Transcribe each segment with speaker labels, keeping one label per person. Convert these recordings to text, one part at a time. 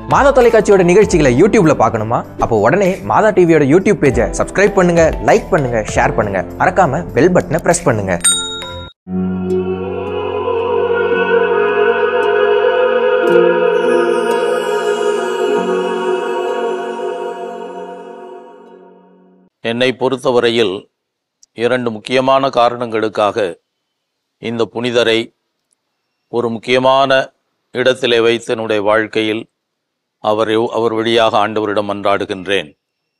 Speaker 1: மாதா தொலைக்காட்சியோட நிகழ்ச்சிகளை யூடியூப்ல பார்க்கணுமா அப்போ உடனே மாதா டிவியோட யூடியூப் பேஜை சப்ஸ்கிரைப் பண்ணுங்க லைக் பண்ணுங்க ஷேர் பண்ணுங்க மறக்காம பெல் பட்டனை பிரஸ் பண்ணுங்க
Speaker 2: என்னை பொறுத்தவரையில் இரண்டு முக்கியமான காரணங்களுக்காக இந்த புனிதரை ஒரு முக்கியமான இடத்திலே வைத்து என்னுடைய வாழ்க்கையில் அவர் அவர் வழியாக ஆண்டவரிடம் மன்றாடுகின்றேன்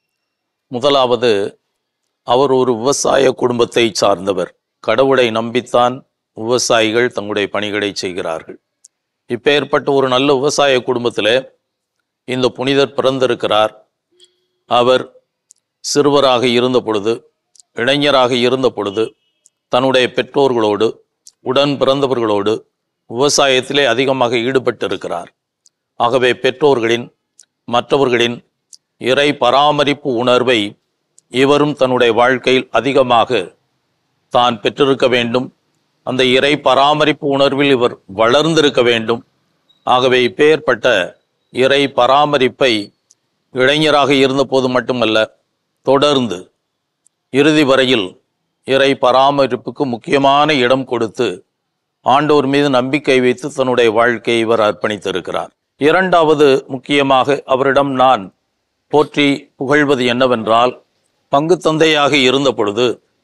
Speaker 2: முதலாவது அவர் ஒரு விவசாய குடும்பத்தை சார்ந்தவர் கடவுளை நம்பித்தான் விவசாயிகள் தங்களுடைய பணிகளை செய்கிறார்கள் இப்பேற்பட்ட ஒரு நல்ல விவசாய குடும்பத்தில் இந்த புனிதர் பிறந்திருக்கிறார் அவர் சிறுவராக இருந்த பொழுது இளைஞராக இருந்த பொழுது தன்னுடைய பெற்றோர்களோடு உடன் பிறந்தவர்களோடு விவசாயத்திலே அதிகமாக ஈடுபட்டிருக்கிறார் ஆகவே பெற்றோர்களின் மற்றவர்களின் இறை பராமரிப்பு உணர்வை இவரும் தன்னுடைய வாழ்க்கையில் அதிகமாக தான் பெற்றிருக்க வேண்டும் அந்த இறை பராமரிப்பு உணர்வில் இவர் வளர்ந்திருக்க வேண்டும் ஆகவே இப்பேற்பட்ட இறை பராமரிப்பை இளைஞராக இருந்தபோது மட்டுமல்ல தொடர்ந்து இறுதி வரையில் இறை பராமரிப்புக்கு முக்கியமான இடம் கொடுத்து ஆண்டோர் மீது நம்பிக்கை வைத்து தன்னுடைய வாழ்க்கையை இவர் அர்ப்பணித்திருக்கிறார் இரண்டாவது முக்கியமாக அவரிடம் நான் போற்றி புகழ்வது என்னவென்றால் பங்கு தந்தையாக இருந்த பொழுது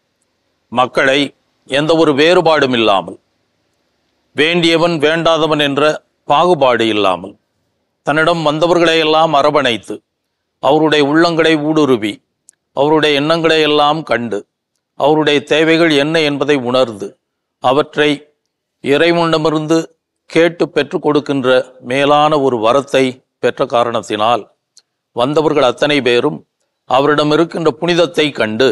Speaker 2: மக்களை எந்த ஒரு வேறுபாடும் இல்லாமல் வேண்டியவன் வேண்டாதவன் என்ற பாகுபாடு இல்லாமல் தன்னிடம் வந்தவர்களை எல்லாம் அரவணைத்து அவருடைய உள்ளங்களை ஊடுருவி அவருடைய எண்ணங்களை எல்லாம் கண்டு அவருடைய தேவைகள் என்ன என்பதை உணர்ந்து அவற்றை இறைவனிடமிருந்து கேட்டு பெற்றுக் கொடுக்கின்ற மேலான ஒரு வரத்தை பெற்ற காரணத்தினால் வந்தவர்கள் அத்தனை பேரும் அவரிடம் இருக்கின்ற புனிதத்தை கண்டு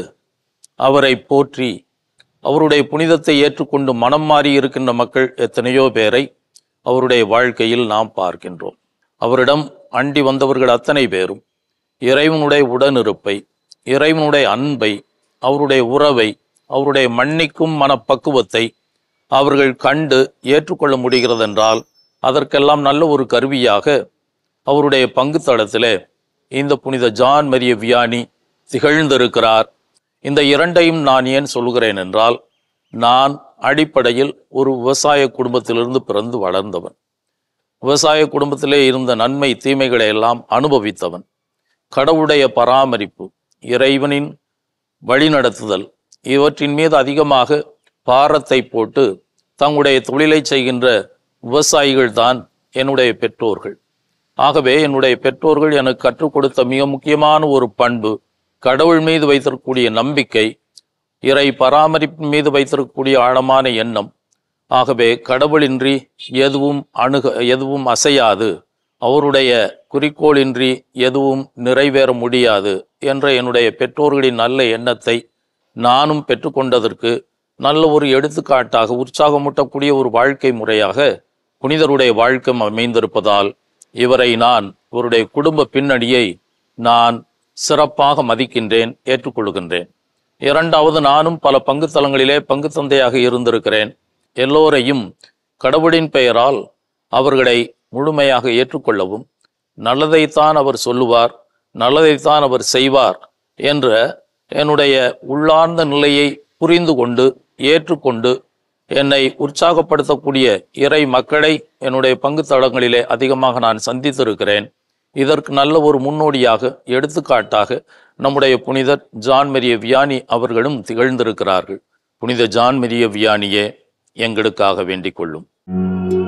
Speaker 2: அவரை போற்றி அவருடைய புனிதத்தை ஏற்றுக்கொண்டு மனம் மாறி இருக்கின்ற மக்கள் எத்தனையோ பேரை அவருடைய வாழ்க்கையில் நாம் பார்க்கின்றோம் அவரிடம் அண்டி வந்தவர்கள் அத்தனை பேரும் இறைவனுடைய உடனிருப்பை இறைவனுடைய அன்பை அவருடைய உறவை அவருடைய மன்னிக்கும் மனப்பக்குவத்தை அவர்கள் கண்டு ஏற்றுக்கொள்ள முடிகிறதென்றால் அதற்கெல்லாம் நல்ல ஒரு கருவியாக அவருடைய பங்கு தளத்திலே இந்த புனித ஜான் மரிய வியானி திகழ்ந்திருக்கிறார் இந்த இரண்டையும் நான் ஏன் சொல்கிறேன் என்றால் நான் அடிப்படையில் ஒரு விவசாய குடும்பத்திலிருந்து பிறந்து வளர்ந்தவன் விவசாய குடும்பத்திலே இருந்த நன்மை தீமைகளை எல்லாம் அனுபவித்தவன் கடவுளுடைய பராமரிப்பு இறைவனின் வழிநடத்துதல் இவற்றின் மீது அதிகமாக பாரத்தை போட்டு தங்களுடைய தொழிலை செய்கின்ற விவசாயிகள் தான் என்னுடைய பெற்றோர்கள் ஆகவே என்னுடைய பெற்றோர்கள் எனக்கு கற்றுக் கொடுத்த மிக முக்கியமான ஒரு பண்பு கடவுள் மீது வைத்திருக்கக்கூடிய நம்பிக்கை இறை பராமரிப்பின் மீது வைத்திருக்கக்கூடிய ஆழமான எண்ணம் ஆகவே கடவுளின்றி எதுவும் அணுக எதுவும் அசையாது அவருடைய குறிக்கோளின்றி எதுவும் நிறைவேற முடியாது என்ற என்னுடைய பெற்றோர்களின் நல்ல எண்ணத்தை நானும் பெற்றுக்கொண்டதற்கு நல்ல ஒரு எடுத்துக்காட்டாக உற்சாகமூட்டக்கூடிய ஒரு வாழ்க்கை முறையாக புனிதருடைய வாழ்க்கை அமைந்திருப்பதால் இவரை நான் இவருடைய குடும்ப பின்னணியை நான் சிறப்பாக மதிக்கின்றேன் ஏற்றுக்கொள்கின்றேன் இரண்டாவது நானும் பல பங்கு தலங்களிலே பங்கு தந்தையாக இருந்திருக்கிறேன் எல்லோரையும் கடவுளின் பெயரால் அவர்களை முழுமையாக ஏற்றுக்கொள்ளவும் நல்லதைத்தான் அவர் சொல்லுவார் நல்லதைத்தான் அவர் செய்வார் என்ற என்னுடைய உள்ளார்ந்த நிலையை புரிந்து கொண்டு ஏற்றுக்கொண்டு என்னை உற்சாகப்படுத்தக்கூடிய இறை மக்களை என்னுடைய பங்கு தளங்களிலே அதிகமாக நான் சந்தித்திருக்கிறேன் இதற்கு நல்ல ஒரு முன்னோடியாக எடுத்துக்காட்டாக நம்முடைய புனிதர் ஜான் மெரிய வியானி அவர்களும் திகழ்ந்திருக்கிறார்கள் புனித ஜான் மெரிய வியானியே எங்களுக்காக வேண்டிக் கொள்ளும்